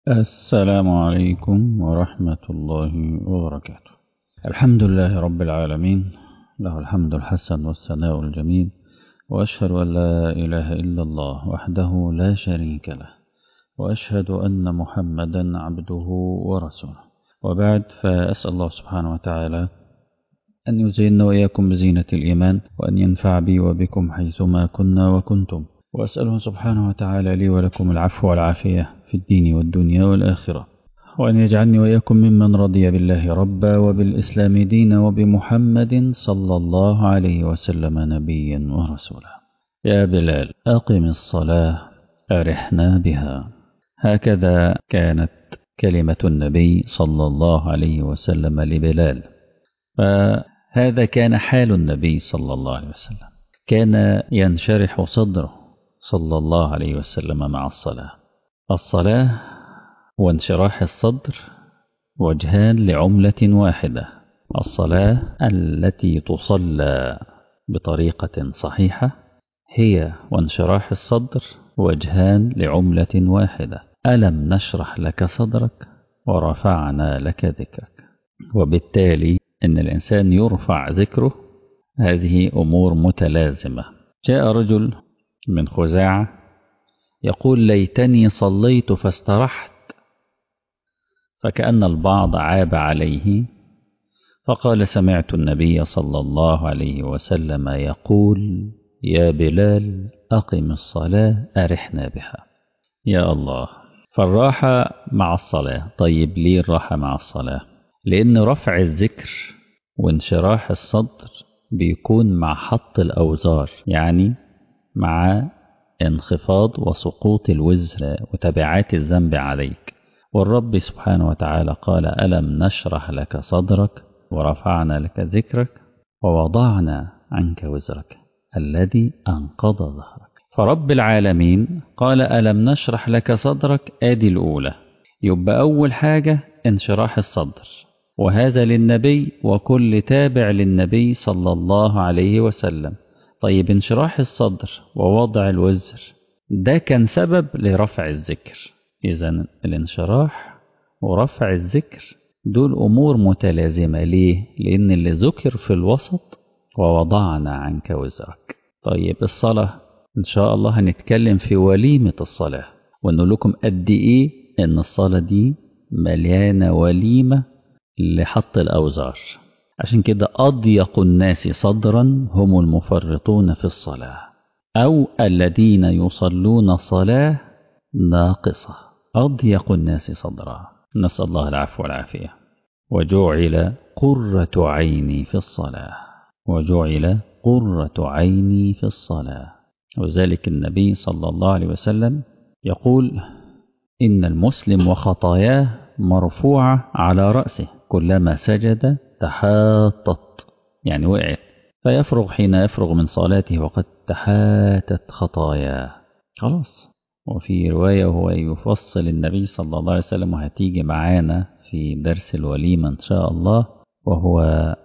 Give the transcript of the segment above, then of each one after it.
السلام عليكم ورحمة الله وبركاته الحمد لله رب العالمين له الحمد الحسن والثناء الجميل وأشهد أن لا إله إلا الله وحده لا شريك له وأشهد أن محمدا عبده ورسوله وبعد فأسأل الله سبحانه وتعالى أن يزيننا وإياكم بزينة الإيمان وأن ينفع بي وبكم حيثما كنا وكنتم وأسأله سبحانه وتعالى لي ولكم العفو والعافية في الدين والدنيا والآخرة وأن يجعلني وإياكم ممن رضي بالله ربا وبالإسلام دينا وبمحمد صلى الله عليه وسلم نبيا ورسولا يا بلال أقم الصلاة أرحنا بها هكذا كانت كلمة النبي صلى الله عليه وسلم لبلال فهذا كان حال النبي صلى الله عليه وسلم كان ينشرح صدره صلى الله عليه وسلم مع الصلاة الصلاة وانشراح الصدر وجهان لعملة واحدة الصلاة التي تصلى بطريقة صحيحة هي وانشراح الصدر وجهان لعملة واحدة ألم نشرح لك صدرك ورفعنا لك ذكرك وبالتالي إن الإنسان يرفع ذكره هذه أمور متلازمة جاء رجل من خزاعة يقول ليتني صليت فاسترحت فكأن البعض عاب عليه فقال سمعت النبي صلى الله عليه وسلم يقول يا بلال أقم الصلاة أرحنا بها يا الله فالراحة مع الصلاة طيب ليه الراحة مع الصلاة لأن رفع الذكر وانشراح الصدر بيكون مع حط الأوزار يعني مع انخفاض وسقوط الوزر وتبعات الذنب عليك والرب سبحانه وتعالى قال ألم نشرح لك صدرك ورفعنا لك ذكرك ووضعنا عنك وزرك الذي أنقض ظهرك فرب العالمين قال ألم نشرح لك صدرك آدي الأولى يبقى أول حاجة انشراح الصدر وهذا للنبي وكل تابع للنبي صلى الله عليه وسلم طيب انشراح الصدر ووضع الوزر ده كان سبب لرفع الذكر إذا الانشراح ورفع الذكر دول أمور متلازمة ليه؟ لأن اللي ذكر في الوسط ووضعنا عنك وزرك طيب الصلاة إن شاء الله هنتكلم في وليمة الصلاة ونقول لكم قد إيه إن الصلاة دي مليانة وليمة لحط الأوزار عشان كده أضيق الناس صدرا هم المفرطون في الصلاة أو الذين يصلون صلاة ناقصة أضيق الناس صدرا نسأل الله العفو والعافية وجعل قرة عيني في الصلاة وجعل قرة عيني في الصلاة وذلك النبي صلى الله عليه وسلم يقول إن المسلم وخطاياه مرفوعة على رأسه كلما سجد تحاطت يعني وقعت فيفرغ حين يفرغ من صلاته وقد تحاتت خطاياه خلاص وفي رواية وهو يفصل النبي صلى الله عليه وسلم وهتيجي معانا في درس الوليمة إن شاء الله وهو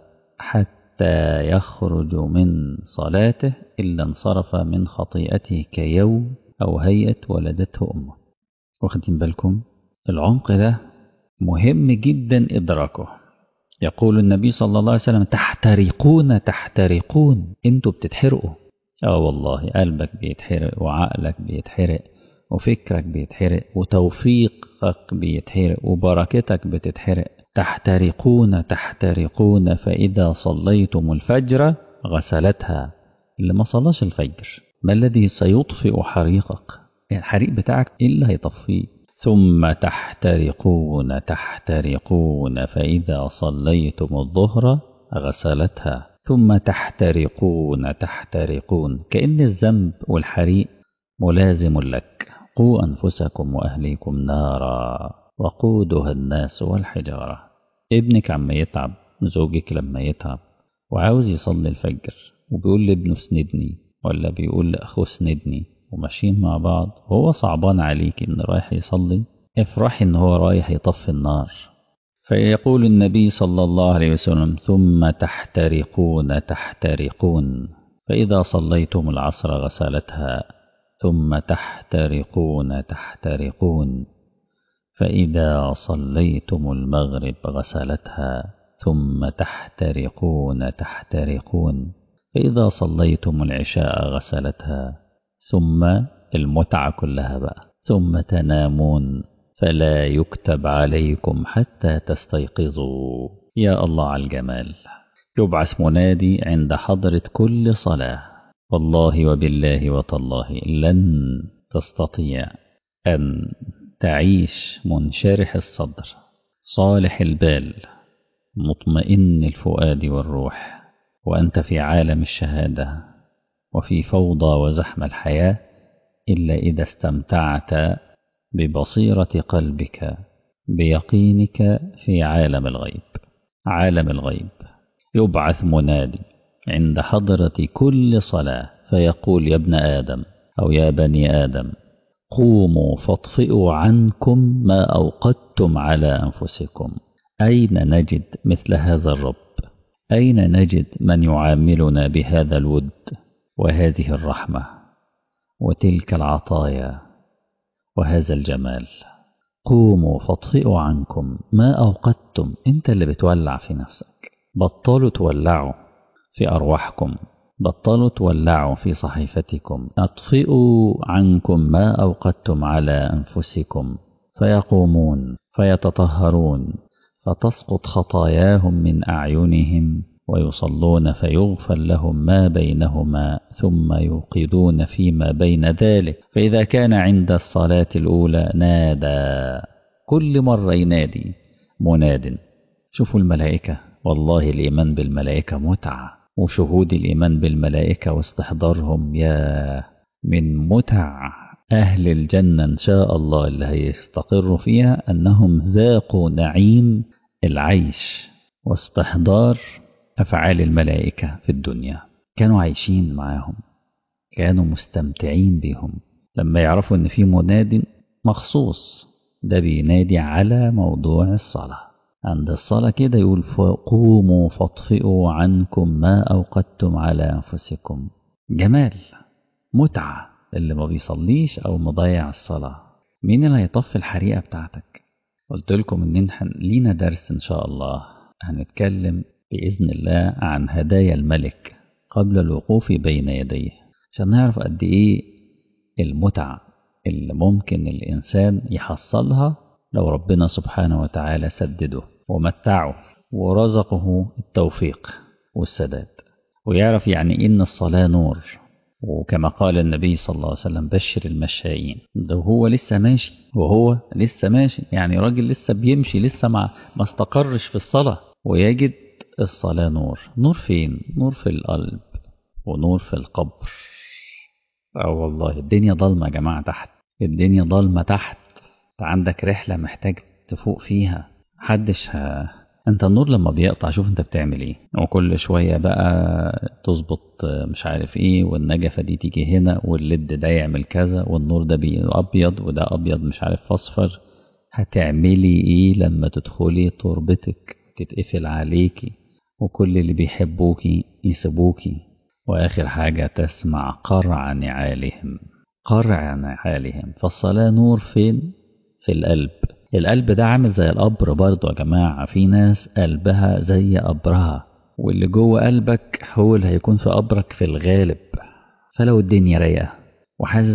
حتى يخرج من صلاته إلا انصرف من خطيئته كيوم أو هيئة ولدته أمه واخدين بالكم العمق ده مهم جدا إدراكه يقول النبي صلى الله عليه وسلم تحترقون تحترقون انتوا بتتحرقوا اه والله قلبك بيتحرق وعقلك بيتحرق وفكرك بيتحرق وتوفيقك بيتحرق وبركتك بتتحرق تحترقون تحترقون فإذا صليتم الفجر غسلتها اللي ما صلاش الفجر ما الذي سيطفئ حريقك الحريق بتاعك ايه اللي هيطفيه ثم تحترقون تحترقون فإذا صليتم الظهر غسلتها ثم تحترقون تحترقون كأن الذنب والحريق ملازم لك قوا أنفسكم وأهليكم نارا وقودها الناس والحجارة ابنك عما يتعب زوجك لما يتعب وعاوز يصلي الفجر وبيقول لابنه اسندني ولا بيقول لأخوه اسندني وماشيين مع بعض وهو صعبان عليك إن رايح يصلي افرحي إن هو رايح يطفي النار فيقول النبي صلى الله عليه وسلم ثم تحترقون تحترقون فإذا صليتم العصر غسلتها ثم تحترقون تحترقون فإذا صليتم المغرب غسلتها ثم تحترقون تحترقون فإذا صليتم العشاء غسلتها ثم المتعة كلها بقى ثم تنامون فلا يكتب عليكم حتى تستيقظوا يا الله على الجمال يبعث منادي عند حضرة كل صلاة والله وبالله وتالله لن تستطيع أن تعيش منشرح الصدر صالح البال مطمئن الفؤاد والروح وأنت في عالم الشهادة وفي فوضى وزحم الحياة إلا إذا استمتعت ببصيرة قلبك بيقينك في عالم الغيب عالم الغيب يبعث منادي عند حضرة كل صلاة فيقول يا ابن آدم أو يا بني آدم قوموا فاطفئوا عنكم ما أوقدتم على أنفسكم أين نجد مثل هذا الرب أين نجد من يعاملنا بهذا الود وهذه الرحمة وتلك العطايا وهذا الجمال قوموا فاطفئوا عنكم ما أوقدتم أنت اللي بتولع في نفسك بطلوا تولعوا في أرواحكم بطلوا تولعوا في صحيفتكم أطفئوا عنكم ما أوقدتم على أنفسكم فيقومون فيتطهرون فتسقط خطاياهم من أعينهم ويصلون فيغفر لهم ما بينهما ثم يوقدون فيما بين ذلك فإذا كان عند الصلاة الأولى نادى كل مرة ينادي مناد شوفوا الملائكة والله الإيمان بالملائكة متعة وشهود الإيمان بالملائكة واستحضارهم يا من متع أهل الجنة إن شاء الله اللي هيستقروا فيها أنهم ذاقوا نعيم العيش واستحضار أفعال الملائكة في الدنيا كانوا عايشين معاهم كانوا مستمتعين بهم لما يعرفوا إن في مناد مخصوص ده بينادي على موضوع الصلاة عند الصلاة كده يقول قوموا فاطفئوا عنكم ما أوقدتم على أنفسكم جمال متعة اللي ما بيصليش أو مضيع الصلاة مين اللي هيطفي الحريقة بتاعتك قلت لكم إن لينا درس إن شاء الله هنتكلم بإذن الله عن هدايا الملك قبل الوقوف بين يديه عشان نعرف قد إيه المتعة اللي ممكن الإنسان يحصلها لو ربنا سبحانه وتعالى سدده ومتعه ورزقه التوفيق والسداد ويعرف يعني إن الصلاة نور وكما قال النبي صلى الله عليه وسلم بشر المشائين ده هو لسه ماشي وهو لسه ماشي يعني راجل لسه بيمشي لسه ما ما استقرش في الصلاة ويجد الصلاة نور نور فين نور في القلب ونور في القبر اه والله الدنيا ضلمة يا جماعة تحت الدنيا ضلمة تحت انت عندك رحلة محتاج تفوق فيها محدش ه... انت النور لما بيقطع شوف انت بتعمل ايه وكل شوية بقى تظبط مش عارف ايه والنجفة دي تيجي هنا والليد ده يعمل كذا والنور ده ابيض وده ابيض مش عارف اصفر هتعملي ايه لما تدخلي تربتك تتقفل عليكي وكل اللي بيحبوكي يسيبوكي واخر حاجة تسمع قرع نعالهم قرع نعالهم فالصلاة نور فين في القلب القلب ده عامل زي القبر برضه يا جماعة في ناس قلبها زي قبرها واللي جوه قلبك هو اللي هيكون في قبرك في الغالب فلو الدنيا رايقة وحاسس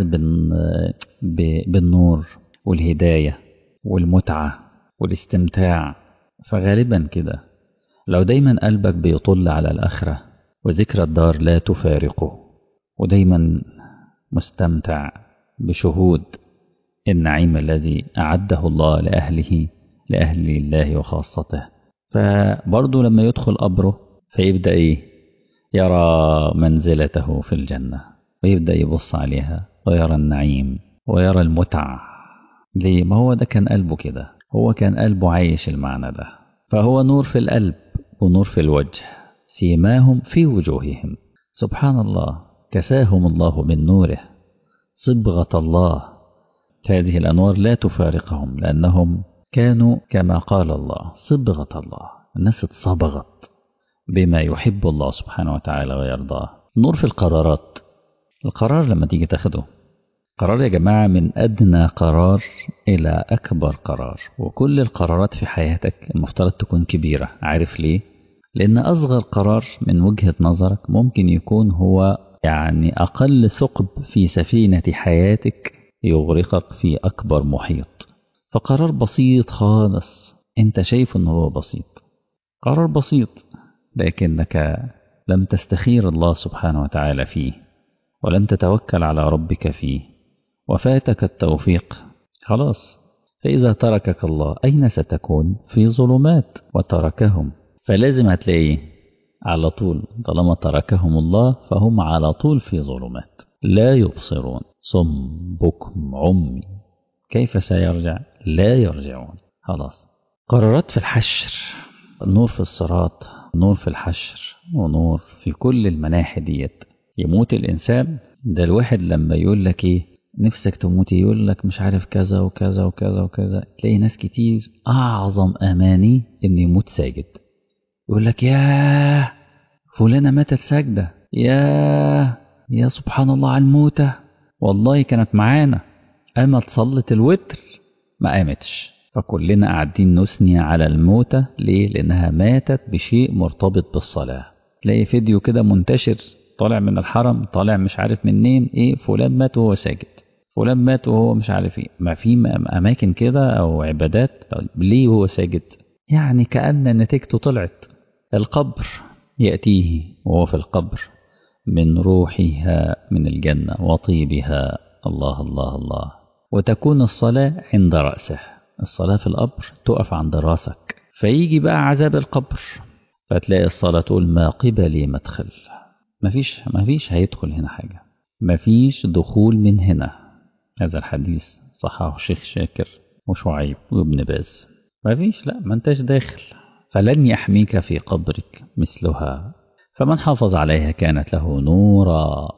بالنور والهداية والمتعة والاستمتاع فغالبا كده لو دايما قلبك بيطل على الآخرة وذكرى الدار لا تفارقه ودايما مستمتع بشهود النعيم الذي أعده الله لأهله لأهل الله وخاصته فبرضه لما يدخل قبره فيبدأ إيه يرى منزلته في الجنة ويبدأ يبص عليها ويرى النعيم ويرى المتعة ليه ما هو ده كان قلبه كده هو كان قلبه عايش المعنى ده فهو نور في القلب ونور في الوجه سيماهم في وجوههم سبحان الله كساهم الله من نوره صبغة الله هذه الأنوار لا تفارقهم لأنهم كانوا كما قال الله صبغة الله الناس اتصبغت بما يحب الله سبحانه وتعالى ويرضاه نور في القرارات القرار لما تيجي تاخده قرار يا جماعة من أدنى قرار إلى أكبر قرار وكل القرارات في حياتك المفترض تكون كبيرة عارف ليه؟ لأن أصغر قرار من وجهة نظرك ممكن يكون هو يعني أقل ثقب في سفينة حياتك يغرقك في أكبر محيط فقرار بسيط خالص أنت شايف أنه هو بسيط قرار بسيط لكنك لم تستخير الله سبحانه وتعالى فيه ولم تتوكل على ربك فيه وفاتك التوفيق خلاص فإذا تركك الله أين ستكون في ظلمات وتركهم فلازم هتلاقيه على طول طالما تركهم الله فهم على طول في ظلمات لا يبصرون صم بكم عمي كيف سيرجع لا يرجعون خلاص قرارات في الحشر النور في الصراط نور في الحشر ونور في كل المناحي ديت يموت الإنسان ده الواحد لما يقول لك إيه نفسك تموت يقول لك مش عارف كذا وكذا وكذا وكذا تلاقي ناس كتير أعظم أماني إن يموت ساجد يقول لك ياه فلانة ماتت ساجدة ياه يا سبحان الله على الموتة والله كانت معانا قامت صلت الوتر ما قامتش فكلنا قاعدين نثني على الموتة ليه؟ لأنها ماتت بشيء مرتبط بالصلاة تلاقي فيديو كده منتشر طالع من الحرم طالع مش عارف منين ايه فلان مات وهو ساجد فلان مات وهو مش عارف ايه ما في اماكن كده او عبادات ليه وهو ساجد يعني كأن نتيجته طلعت القبر يأتيه وهو في القبر من روحها من الجنة وطيبها الله الله الله وتكون الصلاة عند رأسه الصلاة في القبر تقف عند راسك فيجي بقى عذاب القبر فتلاقي الصلاة تقول ما قبلي مدخل مفيش مفيش هيدخل هنا حاجة مفيش دخول من هنا هذا الحديث صححه الشيخ شاكر وشعيب وابن باز مفيش لا ما انتش داخل فلن يحميك في قبرك مثلها فمن حافظ عليها كانت له نورا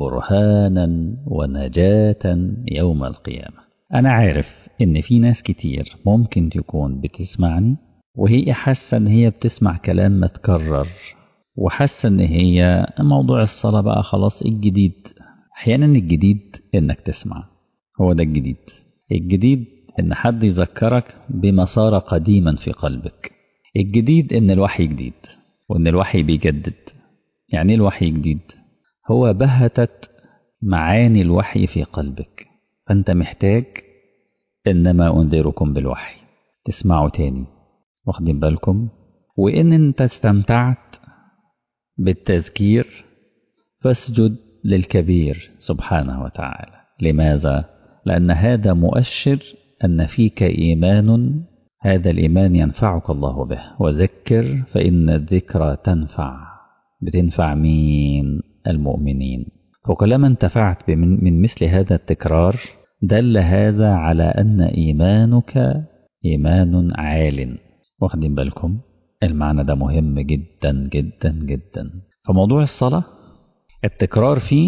وبرهانا ونجاة يوم القيامة أنا عارف إن في ناس كتير ممكن تكون بتسمعني وهي حاسة إن هي بتسمع كلام متكرر وحاسة إن هي موضوع الصلاة بقى خلاص الجديد أحيانا الجديد إنك تسمع هو ده الجديد الجديد إن حد يذكرك بما صار قديما في قلبك الجديد إن الوحي جديد وإن الوحي بيجدد يعني إيه الوحي جديد هو بهتت معاني الوحي في قلبك فأنت محتاج إنما أنذركم بالوحي تسمعوا تاني واخدين بالكم وإن أنت استمتعت بالتذكير فاسجد للكبير سبحانه وتعالى لماذا؟ لأن هذا مؤشر أن فيك إيمان هذا الإيمان ينفعك الله به وذكر فإن الذكرى تنفع بتنفع مين؟ المؤمنين وكلما انتفعت من مثل هذا التكرار دل هذا على أن إيمانك إيمان عال واخدين بالكم المعنى ده مهم جدا جدا جدا فموضوع الصلاة التكرار فيه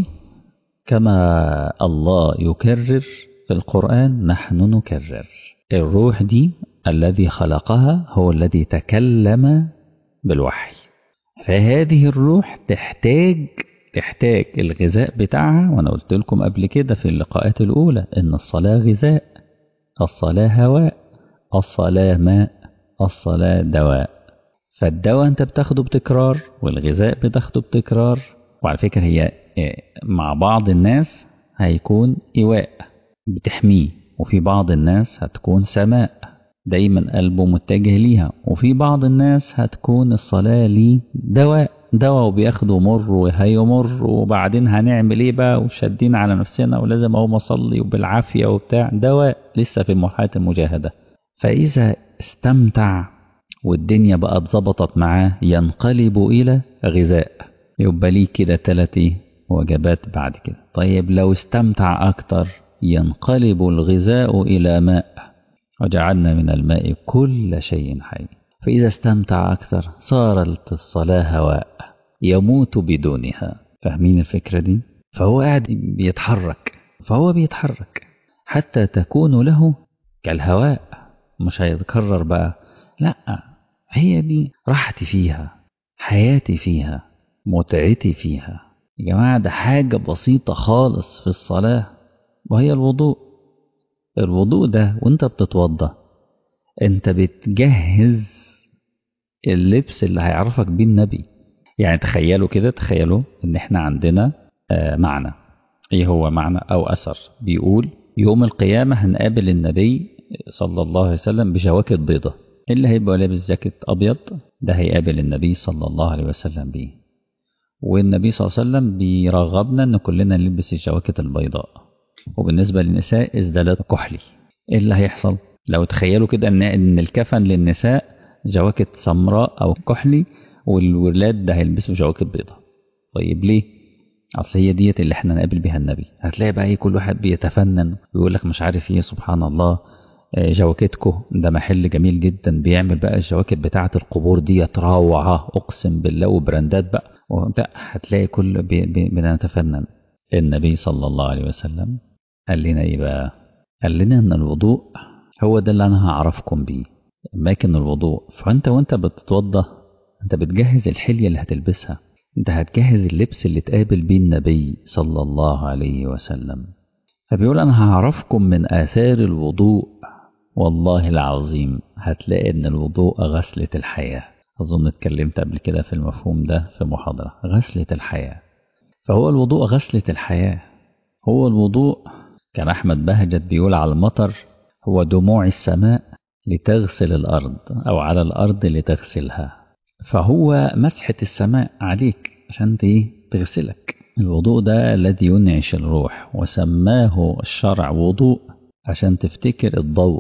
كما الله يكرر في القرآن نحن نكرر الروح دي الذي خلقها هو الذي تكلم بالوحي فهذه الروح تحتاج تحتاج الغذاء بتاعها وانا قلت لكم قبل كده في اللقاءات الاولى ان الصلاه غذاء الصلاه هواء الصلاه ماء الصلاه دواء فالدواء انت بتاخده بتكرار والغذاء بتاخده بتكرار وعلى فكره هي مع بعض الناس هيكون ايواء بتحميه وفي بعض الناس هتكون سماء دايما قلبه متجه ليها وفي بعض الناس هتكون الصلاه ليه دواء دواء وبياخدوا مر وهيمر وبعدين هنعمل ايه بقى وشادين على نفسنا ولازم اقوم اصلي وبالعافيه وبتاع دواء لسه في مرحله المجاهده فاذا استمتع والدنيا بقى اتظبطت معاه ينقلب الى غذاء يبقى ليه كده تلات وجبات بعد كده طيب لو استمتع اكتر ينقلب الغذاء الى ماء وجعلنا من الماء كل شيء حي فإذا استمتع أكثر صارت الصلاة هواء يموت بدونها فاهمين الفكرة دي؟ فهو قاعد بيتحرك فهو بيتحرك حتى تكون له كالهواء مش هيتكرر بقى لا هي دي راحتي فيها حياتي فيها متعتي فيها يا جماعة ده حاجة بسيطة خالص في الصلاة وهي الوضوء الوضوء ده وانت بتتوضى انت بتجهز اللبس اللي هيعرفك بيه النبي يعني تخيلوا كده تخيلوا ان احنا عندنا آه معنى ايه هو معنى او اثر بيقول يوم القيامة هنقابل النبي صلى الله عليه وسلم بجواكت بيضة اللي هيبقى لابس جاكيت ابيض ده هيقابل النبي صلى الله عليه وسلم بيه والنبي صلى الله عليه وسلم بيرغبنا ان كلنا نلبس الجواكت البيضاء وبالنسبة للنساء ازدالات كحلي ايه اللي هيحصل لو تخيلوا كده ان ان الكفن للنساء جواكت سمراء او كحلي والولاد ده هيلبسوا جواكت بيضاء طيب ليه اصل هي ديت اللي احنا نقابل بيها النبي هتلاقي بقى ايه كل واحد بيتفنن ويقول لك مش عارف ايه سبحان الله جواكتكو ده محل جميل جدا بيعمل بقى الجواكت بتاعه القبور ديت روعه اقسم بالله وبراندات بقى وبتاع هتلاقي كل بي بي بنتفنن النبي صلى الله عليه وسلم قال لنا ايه بقى قال لنا ان الوضوء هو ده اللي انا هعرفكم بيه اماكن الوضوء فانت وانت بتتوضى انت بتجهز الحليه اللي هتلبسها انت هتجهز اللبس اللي تقابل بيه النبي صلى الله عليه وسلم فبيقول انا هعرفكم من اثار الوضوء والله العظيم هتلاقي ان الوضوء غسلة الحياة اظن اتكلمت قبل كده في المفهوم ده في محاضرة غسلة الحياة فهو الوضوء غسلة الحياة هو الوضوء كان احمد بهجت بيقول على المطر هو دموع السماء لتغسل الارض او على الارض لتغسلها فهو مسحة السماء عليك عشان تغسلك الوضوء ده الذي ينعش الروح وسماه الشرع وضوء عشان تفتكر الضوء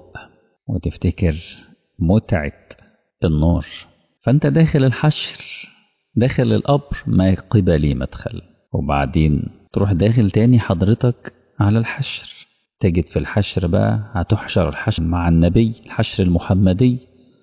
وتفتكر متعة النار فانت داخل الحشر داخل القبر ما قبلي مدخل وبعدين تروح داخل تاني حضرتك على الحشر تجد في الحشر بقى هتحشر الحشر مع النبي الحشر المحمدي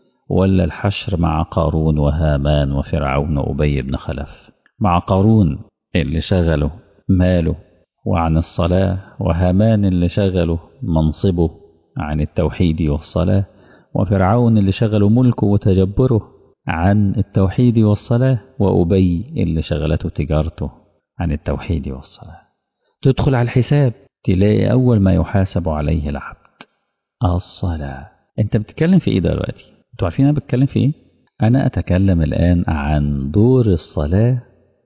ولا الحشر مع قارون وهامان وفرعون وأبي بن خلف مع قارون اللي شغله ماله وعن الصلاة وهامان اللي شغله منصبه عن التوحيد والصلاة وفرعون اللي شغله ملكه وتجبره عن التوحيد والصلاة وأبي اللي شغلته تجارته عن التوحيد والصلاة تدخل على الحساب تلاقي أول ما يحاسب عليه العبد الصلاة أنت بتتكلم في إيه دلوقتي؟ أنتوا عارفين أنا بتكلم في إيه؟ أنا أتكلم الآن عن دور الصلاة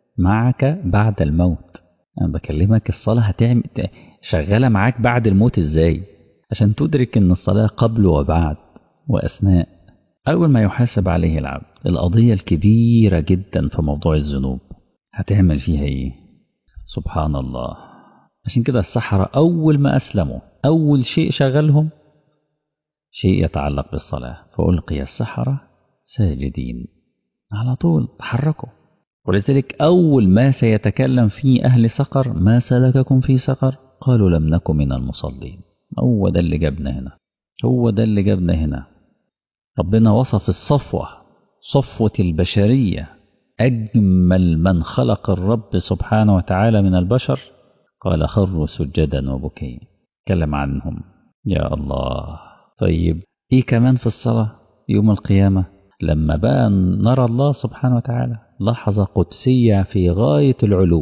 معك بعد الموت أنا بكلمك الصلاة هتعمل شغالة معاك بعد الموت إزاي عشان تدرك إن الصلاة قبل وبعد وأثناء أول ما يحاسب عليه العبد القضية الكبيرة جدا في موضوع الذنوب هتعمل فيها إيه سبحان الله عشان كده السحرة أول ما أسلموا أول شيء شغلهم شيء يتعلق بالصلاة فألقي السحرة ساجدين على طول تحركوا ولذلك أول ما سيتكلم فيه أهل سقر ما سلككم في سقر قالوا لم نكن من المصلين هو ده اللي جابنا هنا هو ده اللي جابنا هنا ربنا وصف الصفوة صفوة البشرية أجمل من خلق الرب سبحانه وتعالى من البشر قال خروا سجدا وبكيا تكلم عنهم يا الله طيب إيه كمان في الصلاة يوم القيامة لما بقى نرى الله سبحانه وتعالى لحظة قدسية في غاية العلو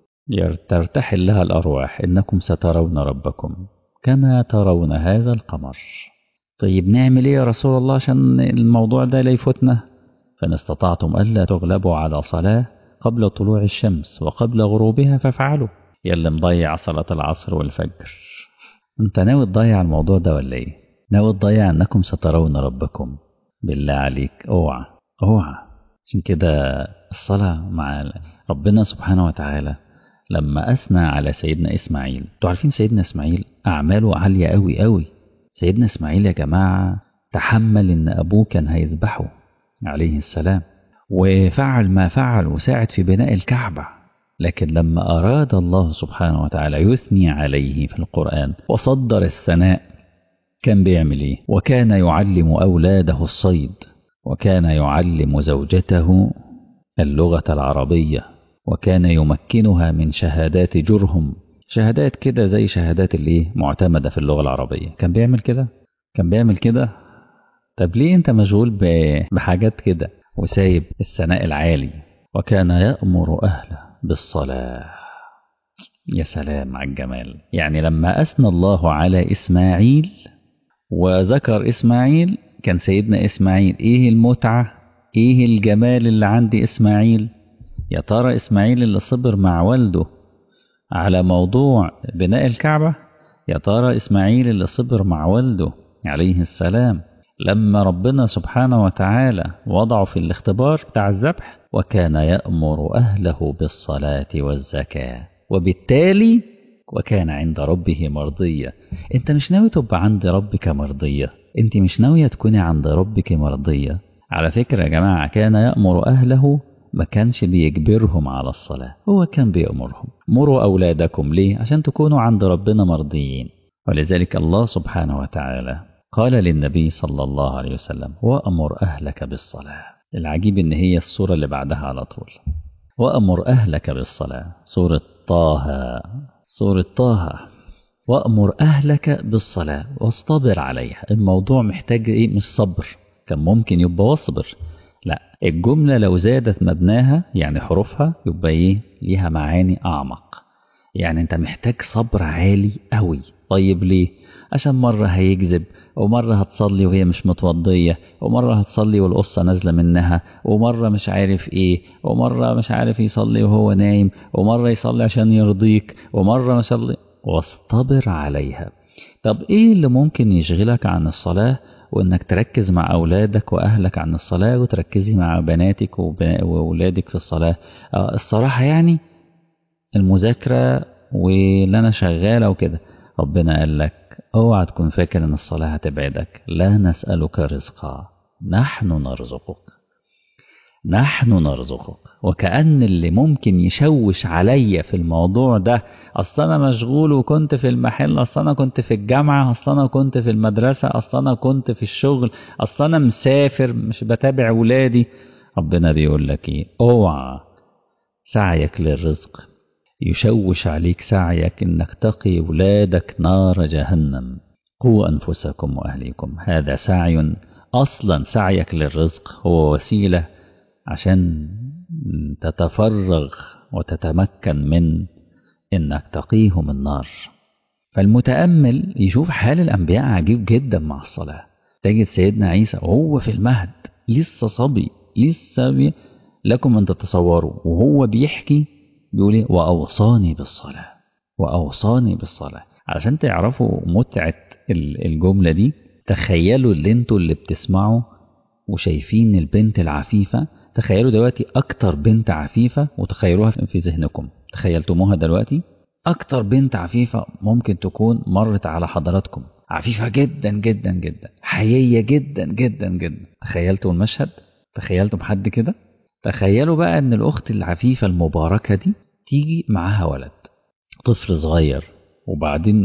ترتحل لها الأرواح إنكم سترون ربكم كما ترون هذا القمر طيب نعمل إيه يا رسول الله عشان الموضوع ده لا يفوتنا فإن استطعتم ألا تغلبوا على صلاة قبل طلوع الشمس وقبل غروبها فافعلوا يلي مضيع صلاة العصر والفجر انت ناوي تضيع الموضوع ده ولا ايه ناوي تضيع انكم سترون ربكم بالله عليك اوعى اوعى عشان كده الصلاة مع ربنا سبحانه وتعالى لما أثنى على سيدنا إسماعيل انتوا عارفين سيدنا إسماعيل أعماله عالية أوي أوي سيدنا إسماعيل يا جماعة تحمل إن أبوه كان هيذبحه عليه السلام وفعل ما فعل وساعد في بناء الكعبة لكن لما أراد الله سبحانه وتعالى يثني عليه في القرآن وصدر الثناء كان بيعمل إيه؟ وكان يعلم أولاده الصيد وكان يعلم زوجته اللغة العربية وكان يمكنها من شهادات جرهم شهادات كده زي شهادات اللي معتمدة في اللغة العربية كان بيعمل كده كان بيعمل كده طب ليه انت مشغول بحاجات كده وسايب الثناء العالي وكان يأمر أهله بالصلاة يا سلام على الجمال يعني لما أثنى الله على إسماعيل وذكر إسماعيل كان سيدنا إسماعيل إيه المتعة إيه الجمال اللي عند إسماعيل يا ترى إسماعيل اللي صبر مع والده على موضوع بناء الكعبة يا ترى إسماعيل اللي صبر مع والده عليه السلام لما ربنا سبحانه وتعالى وضعه في الاختبار بتاع الذبح وكان يأمر أهله بالصلاة والزكاة وبالتالي وكان عند ربه مرضية انت مش ناوي تبقى عند ربك مرضية انت مش ناوية تكوني عند ربك مرضية على فكرة يا جماعة كان يأمر أهله ما كانش بيجبرهم على الصلاة هو كان بيأمرهم مروا أولادكم ليه عشان تكونوا عند ربنا مرضيين ولذلك الله سبحانه وتعالى قال للنبي صلى الله عليه وسلم وأمر أهلك بالصلاة العجيب إن هي السورة اللي بعدها على طول وأمر أهلك بالصلاة سورة طه سورة طه وأمر أهلك بالصلاة واصطبر عليها الموضوع محتاج إيه مش صبر كان ممكن يبقى واصبر لا الجملة لو زادت مبناها يعني حروفها يبقى إيه ليها معاني أعمق يعني أنت محتاج صبر عالي قوي طيب ليه عشان مرة هيكذب ومرة هتصلي وهي مش متوضية ومرة هتصلي والقصة نازلة منها ومرة مش عارف ايه ومرة مش عارف يصلي وهو نايم ومرة يصلي عشان يرضيك ومرة مش يصلي واصطبر عليها طب ايه اللي ممكن يشغلك عن الصلاة وانك تركز مع اولادك واهلك عن الصلاة وتركزي مع بناتك واولادك في الصلاة آه الصراحة يعني المذاكرة واللي انا شغالة وكده ربنا قال لك اوعى تكون فاكر ان الصلاة هتبعدك لا نسألك رزقا نحن نرزقك نحن نرزقك وكأن اللي ممكن يشوش عليا في الموضوع ده أصل أنا مشغول وكنت في المحل أصل أنا كنت في الجامعة أصل أنا كنت في المدرسة أصل أنا كنت في الشغل أصل أنا مسافر مش بتابع ولادي ربنا بيقول لك إيه اوعى سعيك للرزق يشوش عليك سعيك انك تقي ولادك نار جهنم قوا انفسكم واهليكم هذا سعي اصلا سعيك للرزق هو وسيله عشان تتفرغ وتتمكن من انك تقيهم النار فالمتامل يشوف حال الانبياء عجيب جدا مع الصلاه تجد سيدنا عيسى وهو في المهد لسه صبي لسه بي لكم ان تتصوروا وهو بيحكي بيقول ايه واوصاني بالصلاه واوصاني بالصلاه عشان تعرفوا متعه الجمله دي تخيلوا اللي انتوا اللي بتسمعوا وشايفين البنت العفيفه تخيلوا دلوقتي اكتر بنت عفيفه وتخيلوها في ذهنكم تخيلتموها دلوقتي اكتر بنت عفيفه ممكن تكون مرت على حضراتكم عفيفه جدا جدا جدا حييه جدا جدا جدا تخيلتوا المشهد تخيلتم حد كده تخيلوا بقى ان الاخت العفيفه المباركه دي تيجي معاها ولد طفل صغير وبعدين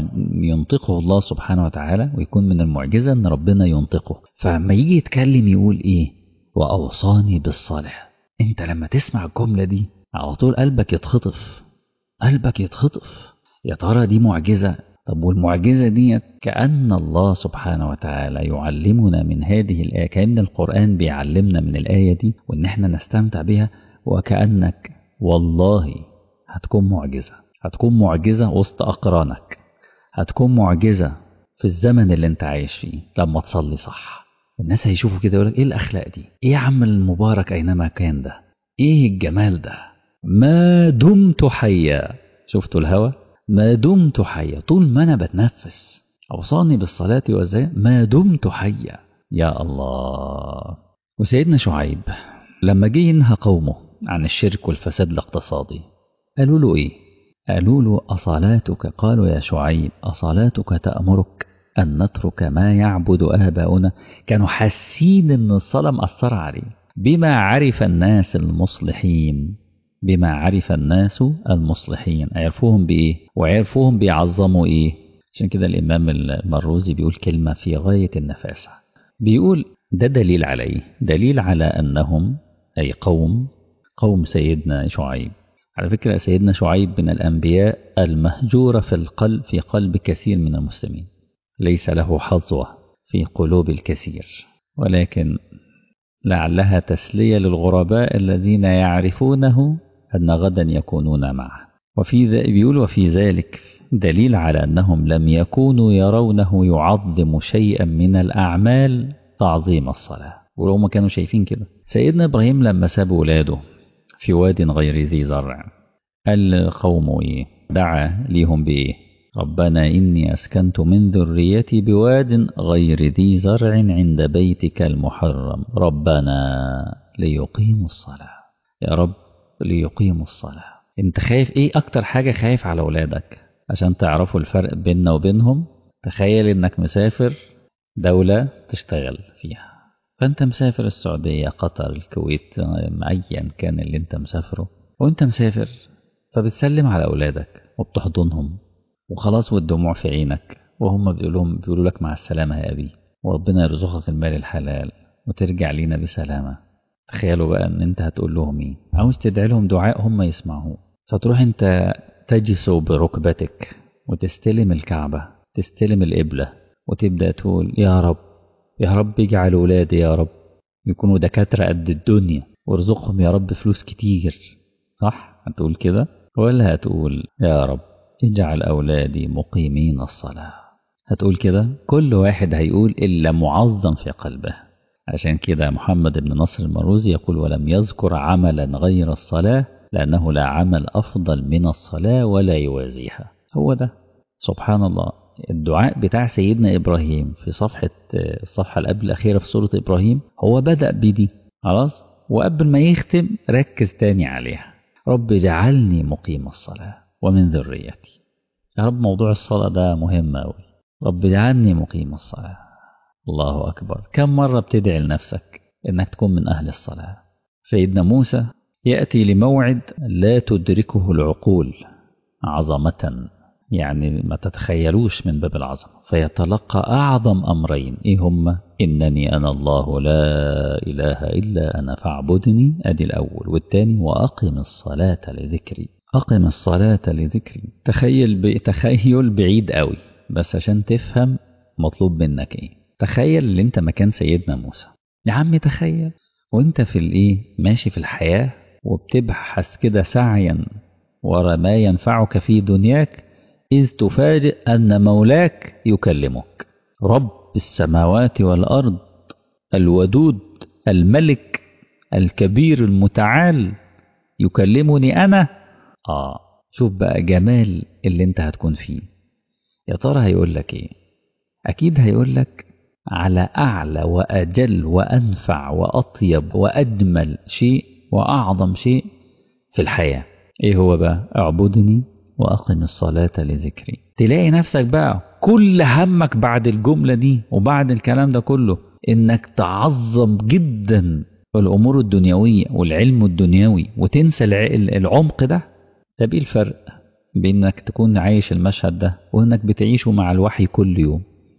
ينطقه الله سبحانه وتعالى ويكون من المعجزه ان ربنا ينطقه فلما يجي يتكلم يقول ايه واوصاني بالصالح انت لما تسمع الجمله دي على طول قلبك يتخطف قلبك يتخطف يا ترى دي معجزه طب والمعجزة دي كأن الله سبحانه وتعالى يعلمنا من هذه الآية كأن القرآن بيعلمنا من الآية دي وإن احنا نستمتع بها وكأنك والله هتكون معجزة هتكون معجزة وسط أقرانك هتكون معجزة في الزمن اللي انت عايش فيه لما تصلي صح الناس هيشوفوا كده يقولك ايه الأخلاق دي ايه يا عم المبارك أينما كان ده ايه الجمال ده ما دمت حيا شفتوا الهوى ما دمت حيا طول ما أنا بتنفس أوصاني بالصلاة والزكاة ما دمت حيا يا الله وسيدنا شعيب لما جه ينهى قومه عن الشرك والفساد الاقتصادي قالوا له إيه؟ قالوا له أصلاتك قالوا يا شعيب أصلاتك تأمرك أن نترك ما يعبد آباؤنا كانوا حاسين إن الصلاة مأثرة عليه بما عرف الناس المصلحين بما عرف الناس المصلحين عرفوهم بإيه وعرفوهم بيعظموا إيه عشان كده الإمام المروزي بيقول كلمة في غاية النفاسة بيقول ده دليل عليه دليل على أنهم أي قوم قوم سيدنا شعيب على فكرة سيدنا شعيب من الأنبياء المهجورة في القلب في قلب كثير من المسلمين ليس له حظوة في قلوب الكثير ولكن لعلها تسلية للغرباء الذين يعرفونه أن غدا يكونون معه وفي ذا بيقول وفي ذلك دليل على أنهم لم يكونوا يرونه يعظم شيئا من الأعمال تعظيم الصلاة ولو ما كانوا شايفين كده سيدنا إبراهيم لما ساب ولاده في واد غير ذي زرع قال قومه إيه دعا ليهم بإيه ربنا إني أسكنت من ذريتي بواد غير ذي زرع عند بيتك المحرم ربنا ليقيموا الصلاة يا رب ليقيموا الصلاة انت خايف ايه اكتر حاجة خايف على اولادك عشان تعرفوا الفرق بيننا وبينهم تخيل انك مسافر دولة تشتغل فيها فانت مسافر السعودية قطر الكويت ايا كان اللي انت مسافره وانت مسافر فبتسلم على اولادك وبتحضنهم وخلاص والدموع في عينك وهم بيقولوا بيقولوا لك مع السلامة يا أبي وربنا يرزقك المال الحلال وترجع لينا بسلامة تخيلوا بقى ان انت هتقول لهم ايه عاوز تدعي لهم دعاء هم يسمعوه فتروح انت تجس بركبتك وتستلم الكعبة تستلم القبلة وتبدأ تقول يا رب يا رب اجعل ولادي يا رب يكونوا دكاترة قد الدنيا وارزقهم يا رب فلوس كتير صح هتقول كده ولا هتقول يا رب اجعل أولادي مقيمين الصلاة هتقول كده كل واحد هيقول إلا معظم في قلبه عشان كده محمد بن نصر المروزي يقول ولم يذكر عملا غير الصلاة لأنه لا عمل أفضل من الصلاة ولا يوازيها هو ده سبحان الله الدعاء بتاع سيدنا إبراهيم في صفحة الصفحة اللي قبل الأخيرة في سورة إبراهيم هو بدأ بدي خلاص وقبل ما يختم ركز تاني عليها رب اجعلني مقيم الصلاة ومن ذريتي يا رب موضوع الصلاة ده مهم أوي رب اجعلني مقيم الصلاة الله أكبر كم مرة بتدعي لنفسك إنك تكون من أهل الصلاة سيدنا موسى يأتي لموعد لا تدركه العقول عظمة يعني ما تتخيلوش من باب العظمة فيتلقى أعظم أمرين إيه هما إنني أنا الله لا إله إلا أنا فاعبدني أدي الأول والتاني وأقم الصلاة لذكري أقم الصلاة لذكري تخيل تخيل بعيد قوي بس عشان تفهم مطلوب منك إيه تخيل اللي انت مكان سيدنا موسى يا عم تخيل وانت في الايه ماشي في الحياة وبتبحث كده سعيا ورا ما ينفعك في دنياك إذ تفاجئ أن مولاك يكلمك رب السماوات والأرض الودود الملك الكبير المتعال يكلمني أنا آه شوف بقى جمال اللي انت هتكون فيه يا ترى هيقول لك ايه أكيد هيقول لك على أعلى وأجل وأنفع وأطيب وأجمل شيء وأعظم شيء في الحياة إيه هو بقى اعبدني وأقم الصلاة لذكري تلاقي نفسك بقى كل همك بعد الجملة دي وبعد الكلام ده كله إنك تعظم جدا الأمور الدنيوية والعلم الدنيوي وتنسى العمق ده طب إيه الفرق بين إنك تكون عايش المشهد ده وإنك بتعيشه مع الوحي كل يوم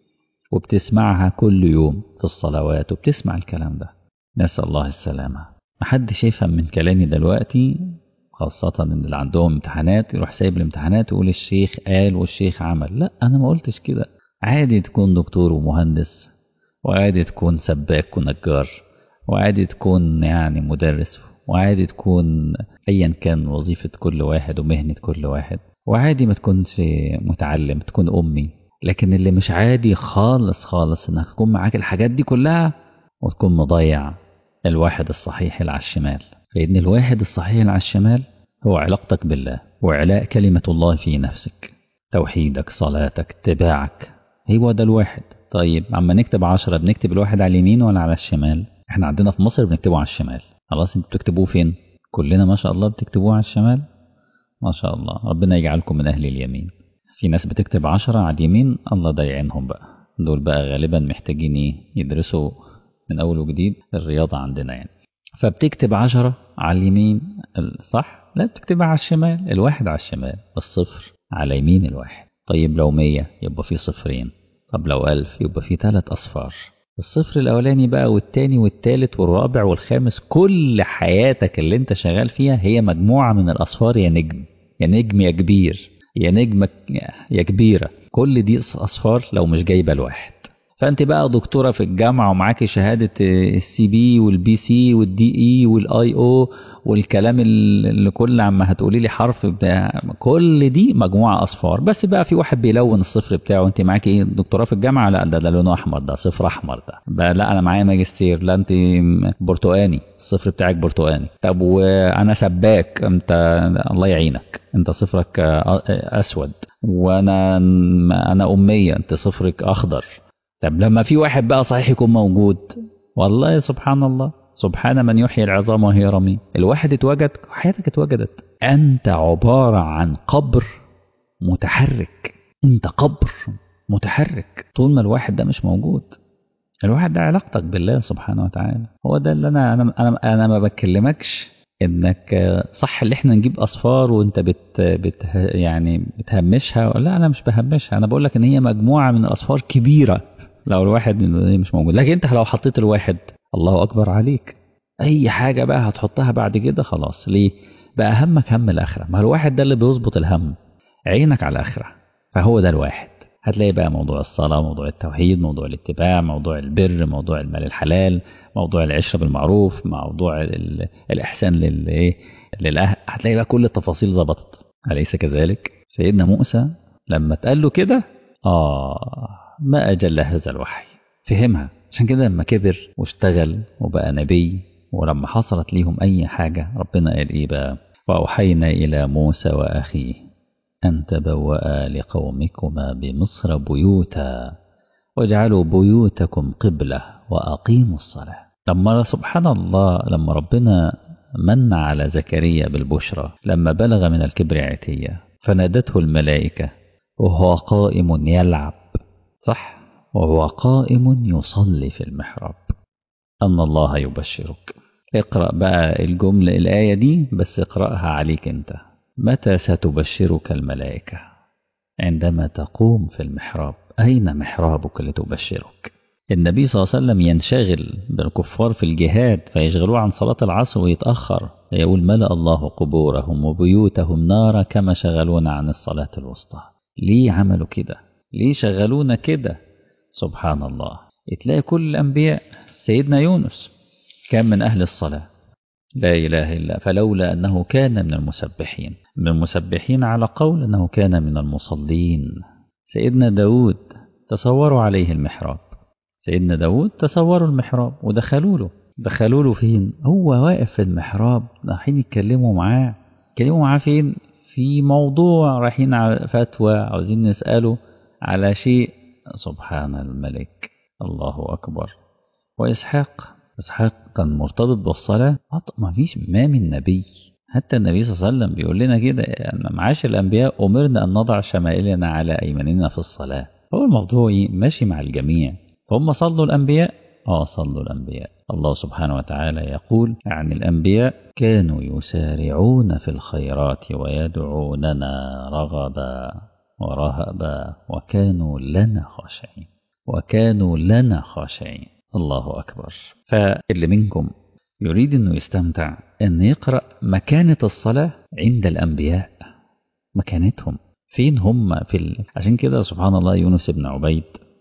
وبتسمعها كل يوم في الصلوات وبتسمع الكلام ده نسأل الله السلامة محدش يفهم من كلامي دلوقتي خاصة إن اللي عندهم امتحانات يروح سايب الامتحانات ويقول الشيخ قال والشيخ عمل لا أنا ما قلتش كده عادي تكون دكتور ومهندس وعادي تكون سباك ونجار وعادي تكون يعني مدرس وعادي تكون أيا كان وظيفة كل واحد ومهنة كل واحد وعادي ما تكونش متعلم تكون أمي لكن اللي مش عادي خالص خالص انك تكون معاك الحاجات دي كلها وتكون مضيع الواحد الصحيح اللي على الشمال لأن الواحد الصحيح اللي على الشمال هو علاقتك بالله وعلاء كلمة الله في نفسك توحيدك صلاتك اتباعك هو ده الواحد طيب عما نكتب عشرة بنكتب الواحد على اليمين ولا على الشمال احنا عندنا في مصر بنكتبه على الشمال خلاص انتوا بتكتبوه فين كلنا ما شاء الله بتكتبوه على الشمال ما شاء الله ربنا يجعلكم من أهل اليمين في ناس بتكتب عشرة على اليمين الله ده يعينهم بقى دول بقى غالبا محتاجين ايه يدرسوا من أول وجديد الرياضة عندنا يعني فبتكتب عشرة على اليمين صح لا بتكتبها على الشمال الواحد على الشمال الصفر على يمين الواحد طيب لو مية يبقى في صفرين طب لو ألف يبقى في ثلاث أصفار الصفر الأولاني بقى والتاني والتالت والرابع والخامس كل حياتك اللي انت شغال فيها هي مجموعة من الأصفار يا نجم يا نجم يا كبير يا نجمة يا كبيرة كل دي أصفار لو مش جايبة الواحد فانت بقى دكتوره في الجامعه ومعاكي شهاده السي بي والبي سي والدي اي والاي او والكلام اللي كل عما هتقولي لي حرف بتاع كل دي مجموعه اصفار بس بقى في واحد بيلون الصفر بتاعه انت معاكي ايه دكتوراه في الجامعه لا ده ده لونه احمر ده صفر احمر ده بقى لا انا معايا ماجستير لا انت برتقاني الصفر بتاعك برتقاني طب وانا سباك انت الله يعينك انت صفرك اسود وانا انا اميه انت صفرك اخضر طب لما في واحد بقى صحيح يكون موجود والله سبحان الله سبحان من يحيي العظام وهي رميم الواحد اتوجد حياتك اتوجدت انت عبارة عن قبر متحرك انت قبر متحرك طول ما الواحد ده مش موجود الواحد ده علاقتك بالله سبحانه وتعالى هو ده اللي انا انا انا, أنا ما بكلمكش انك صح اللي احنا نجيب اصفار وانت بت, بت يعني بتهمشها لا انا مش بهمشها انا بقول لك ان هي مجموعه من الاصفار كبيره لو الواحد مش موجود لكن انت لو حطيت الواحد الله اكبر عليك اي حاجه بقى هتحطها بعد كده خلاص ليه بقى همك هم الاخره ما هو الواحد ده اللي بيظبط الهم عينك على الاخره فهو ده الواحد هتلاقي بقى موضوع الصلاة موضوع التوحيد موضوع الاتباع موضوع البر موضوع المال الحلال موضوع العشرة بالمعروف موضوع الإحسان للإيه للأهل هتلاقي بقى كل التفاصيل ظبطت أليس كذلك سيدنا موسى لما اتقال له كده آه ما أجل هذا الوحي فهمها عشان كده لما كبر واشتغل وبقى نبي ولما حصلت ليهم أي حاجة ربنا قال إيه بقى وأوحينا إلى موسى وأخيه أن تبوأ لقومكما بمصر بيوتا واجعلوا بيوتكم قبلة وأقيموا الصلاة لما سبحان الله لما ربنا من على زكريا بالبشرى لما بلغ من الكبر عتية فنادته الملائكة وهو قائم يلعب صح وهو قائم يصلي في المحراب أن الله يبشرك اقرأ بقى الجملة الآية دي بس اقرأها عليك أنت متى ستبشرك الملائكة عندما تقوم في المحراب أين محرابك لتبشرك النبي صلى الله عليه وسلم ينشغل بالكفار في الجهاد فيشغلوه عن صلاة العصر ويتأخر يقول ملأ الله قبورهم وبيوتهم نارا كما شغلونا عن الصلاة الوسطى ليه عملوا كده ليه شغلونا كده سبحان الله تلاقي كل الأنبياء سيدنا يونس كان من أهل الصلاة لا إله إلا فلولا أنه كان من المسبحين من المسبحين على قول أنه كان من المصلين سيدنا داود تصوروا عليه المحراب سيدنا داود تصوروا المحراب ودخلوا له دخلوا له فين هو واقف في المحراب رايحين يتكلموا معاه يتكلموا معاه فين في موضوع رايحين على فتوى عاوزين نسأله على شيء سبحان الملك الله أكبر وإسحاق إسحاق كان مرتبط بالصلاة ما فيش ما من نبي حتى النبي صلى الله عليه وسلم بيقول لنا كده أن معاش الأنبياء أمرنا أن نضع شمائلنا على أيماننا في الصلاة هو الموضوع ماشي مع الجميع هم صلوا الأنبياء آه صلوا الأنبياء الله سبحانه وتعالى يقول عن الأنبياء كانوا يسارعون في الخيرات ويدعوننا رغبا ورهبا وكانوا لنا خاشعين وكانوا لنا خاشعين الله أكبر فاللي منكم يريد أنه يستمتع أن يقرأ مكانة الصلاة عند الأنبياء مكانتهم فين هم في ال... عشان كده سبحان الله يونس بن عبيد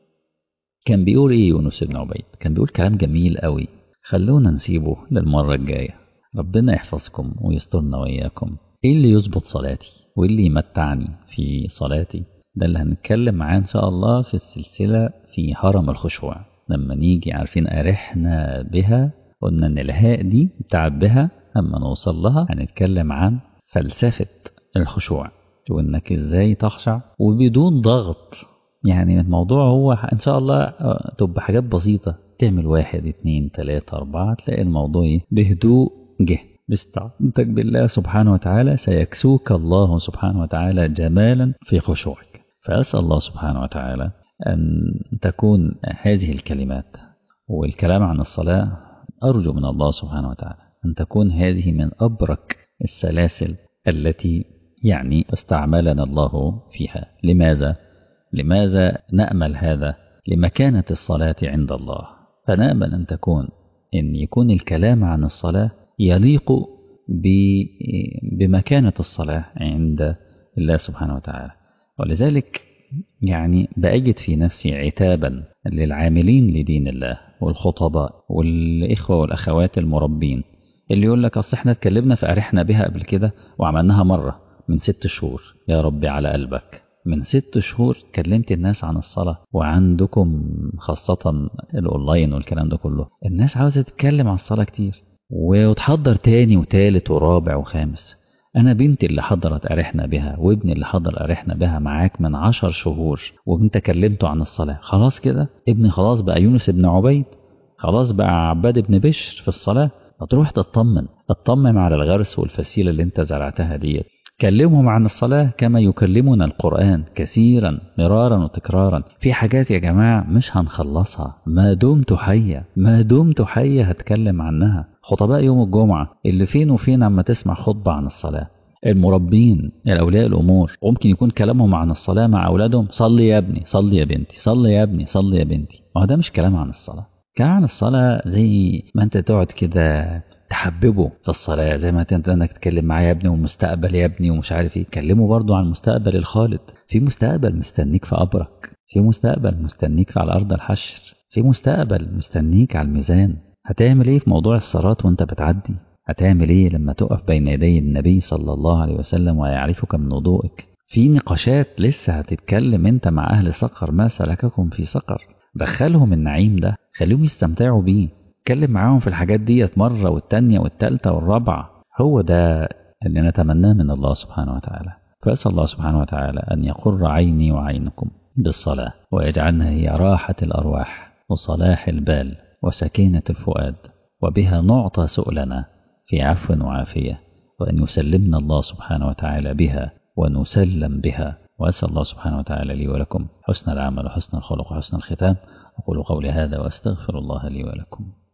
كان بيقول ايه يونس بن عبيد كان بيقول كلام جميل قوي خلونا نسيبه للمرة الجاية ربنا يحفظكم ويسترنا وإياكم ايه اللي يظبط صلاتي وايه اللي يمتعني في صلاتي ده اللي هنتكلم معاه ان شاء الله في السلسلة في هرم الخشوع لما نيجي عارفين أرحنا بها قلنا ان الهاء دي بتاع بها اما نوصل لها هنتكلم عن فلسفة الخشوع وانك ازاي تخشع وبدون ضغط يعني الموضوع هو ان شاء الله تبقى حاجات بسيطة تعمل واحد اتنين تلاتة اربعة تلاقي الموضوع ايه بهدوء جه باستعنتك بالله سبحانه وتعالى سيكسوك الله سبحانه وتعالى جمالا في خشوعك فأسأل الله سبحانه وتعالى أن تكون هذه الكلمات والكلام عن الصلاة أرجو من الله سبحانه وتعالى أن تكون هذه من أبرك السلاسل التي يعني استعملنا الله فيها لماذا؟ لماذا نأمل هذا؟ لمكانة الصلاة عند الله فنأمل أن تكون أن يكون الكلام عن الصلاة يليق بمكانة الصلاة عند الله سبحانه وتعالى ولذلك يعني بأجد في نفسي عتابا للعاملين لدين الله والخطباء والإخوة والأخوات المربين اللي يقول لك أصل احنا اتكلمنا فأرحنا بها قبل كده وعملناها مرة من ست شهور يا ربي على قلبك من ست شهور كلمت الناس عن الصلاة وعندكم خاصة الأونلاين والكلام ده كله الناس عاوزة تتكلم عن الصلاة كتير وتحضر تاني وتالت ورابع وخامس أنا بنتي اللي حضرت أرحنا بها وابني اللي حضر أرحنا بها معاك من عشر شهور وانت كلمته عن الصلاة خلاص كده ابني خلاص بقى يونس بن عبيد خلاص بقى عباد بن بشر في الصلاة هتروح تطمن اطمن على الغرس والفسيلة اللي انت زرعتها ديت كلمهم عن الصلاة كما يكلمنا القرآن كثيرا مرارا وتكرارا في حاجات يا جماعة مش هنخلصها ما دمت حية ما دمت حية هتكلم عنها خطباء يوم الجمعة اللي فين وفين عما تسمع خطبة عن الصلاة المربين الأولياء الأمور ممكن يكون كلامهم عن الصلاة مع أولادهم صلي يا ابني صلي يا بنتي صلي يا ابني صلي يا بنتي ما هو ده مش كلام عن الصلاة كلام عن الصلاة زي ما انت تقعد كده تحببه في الصلاة زي ما انت انك تتكلم معاه يا ابني والمستقبل يا ابني ومش عارف ايه كلمه برضه عن المستقبل الخالد في مستقبل مستنيك في قبرك في مستقبل مستنيك على أرض الحشر في مستقبل مستنيك على الميزان هتعمل ايه في موضوع الصلاة وانت بتعدي هتعمل ايه لما تقف بين يدي النبي صلى الله عليه وسلم ويعرفك من وضوئك في نقاشات لسه هتتكلم انت مع اهل سقر ما سلككم في سقر دخلهم النعيم ده خليهم يستمتعوا بيه اتكلم معاهم في الحاجات ديت مرة والتانية والتالتة والرابعة هو ده اللي نتمناه من الله سبحانه وتعالى فأسأل الله سبحانه وتعالى أن يقر عيني وعينكم بالصلاة ويجعلنا هي راحة الأرواح وصلاح البال وسكينة الفؤاد وبها نعطى سؤلنا في عفو وعافية وأن يسلمنا الله سبحانه وتعالى بها ونسلم بها وأسأل الله سبحانه وتعالى لي ولكم حسن العمل وحسن الخلق وحسن الختام أقول قولي هذا وأستغفر الله لي ولكم